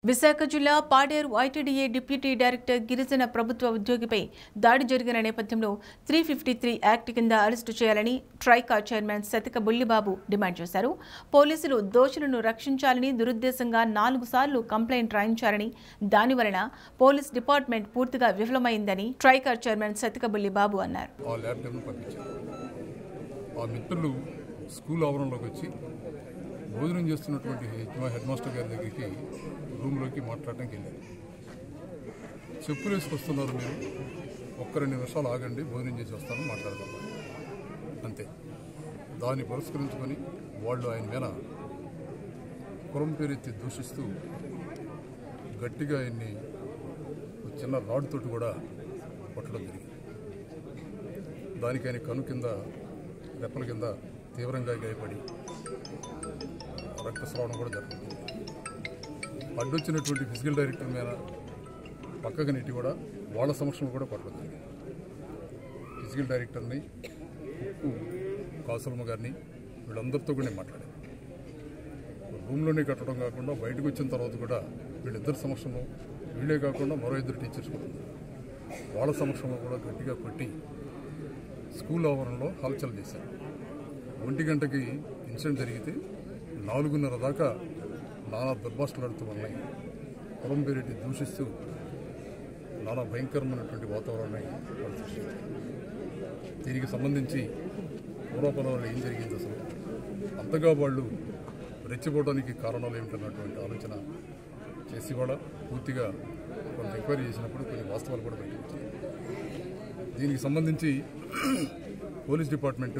విశాఖ జిల్లా Paderu ITDA deputy director గిరిజన ప్రభుత్వ ఉద్యోగిపై దాడి జరిగిన నేపథ్యంలో త్రీ ఫిఫ్టీ త్రీ యాక్ట్ కింద అరెస్టు చేయాలని ట్రైకా చైర్మన్ సతిక బుల్లిబాబు డిమాండ్ చేశారు పోలీసులు దోషులను రక్షించాలని దురుద్దేశంగా నాలుగు సార్లు కంప్లైంట్ రాయించారని దానివలన పోలీస్ డిపార్ట్మెంట్ పూర్తిగా విఫలమైందని ట్రైకా చైర్మన్ సతిక బుల్లిబాబు అన్నారు ఆ ల్యాప్టాప్ను పంపించారు ఆ మిత్రులు స్కూల్ ఆవరణలోకి వచ్చి భోజనం చేస్తున్నటువంటి హెడ్ హెడ్ మాస్టర్ గారి దగ్గరికి రూమ్లోకి మాట్లాడడానికి వెళ్ళారు చెప్పులు వేసుకొస్తున్నారు మీరు ఒక్క రెండు నిమిషాలు ఆగండి భోజనం చేసి వస్తాను మాట్లాడదాం అంతే దాన్ని పురస్కరించుకొని వాళ్ళు ఆయన మీద కులం పేరెత్తి దూషిస్తూ గట్టిగా ఆయన్ని ఒక చిన్న రాడ్ తోటి కూడా కొట్టడం జరిగింది దానికి ఆయన కను కింద రెప్పల కింద తీవ్రంగా గాయపడి రక్తస్రావడం కూడా జరుగుతుంది అడ్డొచ్చినటువంటి ఫిజికల్ డైరెక్టర్ మీద పక్కగా నెట్టి కూడా వాళ్ళ సమక్షంలో కూడా కొట్టడం జరిగింది ఫిజికల్ డైరెక్టర్ని ఉప్పు కాసులమ్మ గారిని వీళ్ళందరితో కూడా నేను మాట్లాడాను రూమ్లోనే కట్టడం కాకుండా బయటకు వచ్చిన తర్వాత కూడా వీళ్ళిద్దరి సమక్షంలో వీళ్ళే కాకుండా మరో ఇద్దరు టీచర్స్ కూడా ఉన్నారు. వాళ్ళ సమక్షంలో కూడా గట్టిగా కొట్టి స్కూల్ ఆవరణలో హల్చల్ చేశారు ఒంటి గంటకి ఇన్సిడెంట్ జరిగితే నాలుగున్నర దాకా నానా దుర్భాషలాడుతూ ఉన్నాయి పొలం పేరెట్టి దూషిస్తూ నానా భయంకరమైనటువంటి వాతావరణాన్ని వాళ్ళు సృష్టించారు దీనికి సంబంధించి పూర్వపరాలు ఏం జరిగింది అసలు అంతగా వాళ్ళు రెచ్చిపోవడానికి కారణాలు ఏమిటన్నటువంటి ఆలోచన చేసి కూడా పూర్తిగా కొంత ఎంక్వైరీ చేసినప్పుడు కొన్ని వాస్తవాలు కూడా బయటకు వచ్చాయి దీనికి సంబంధించి police department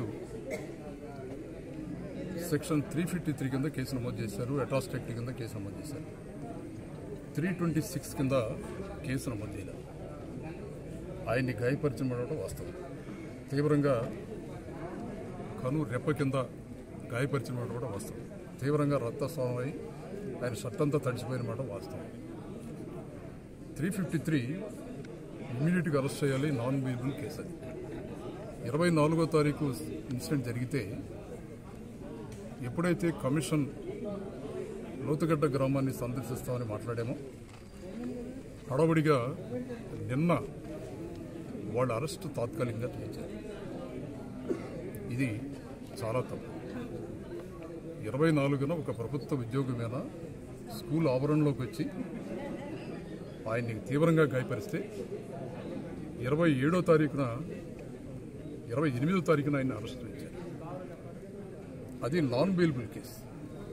section three fifty three కింద కేసు నమోదు చేశారు అటాస్టెక్ట్ కింద కేసు నమోదు చేశారు త్రీ ట్వంటీ సిక్స్ కింద కేసు నమోదు చేయలేదు ఆయన్ని గాయపరిచిన పడడం వాస్తవం తీవ్రంగా కను రెప్ప కింద గాయపరిచిన మాట కూడా వాస్తవం తీవ్రంగా రక్తస్రావం అయి ఆయన షర్ట్ అంతా తడిసిపోయిన మాట వాస్తవం త్రీ ఫిఫ్టీ త్రీ ఇమీడియట్గా అరెస్ట్ చేయాలి నాన్ బెయిలబుల్ కేసు అది ఇరవై నాలుగో తారీఖు ఇన్సిడెంట్ జరిగితే ఎప్పుడైతే కమిషన్ లోతుగడ్డ గ్రామాన్ని సందర్శిస్తామని మాట్లాడామో హడబడిగా నిన్న వాళ్ళ అరెస్టు తాత్కాలికంగా చేయించారు ఇది చాలా తప్పు ఇరవై నాలుగున ఒక ప్రభుత్వ ఉద్యోగి మీద స్కూల్ ఆవరణలోకి వచ్చి ఆయన్ని తీవ్రంగా గాయపరిస్తే ఇరవై ఏడో తారీఖున ఇరవై ఎనిమిదో తారీఖున ఆయన అరెస్ట్ చేశారు అది నాన్ బెయిలబుల్ కేసు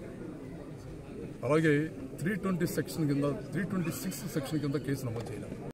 అలాగే త్రీ ట్వంటీ సెక్షన్ కింద త్రీ ట్వంటీ సిక్స్ సెక్షన్ కింద కేసు నమోదు చేయలేదు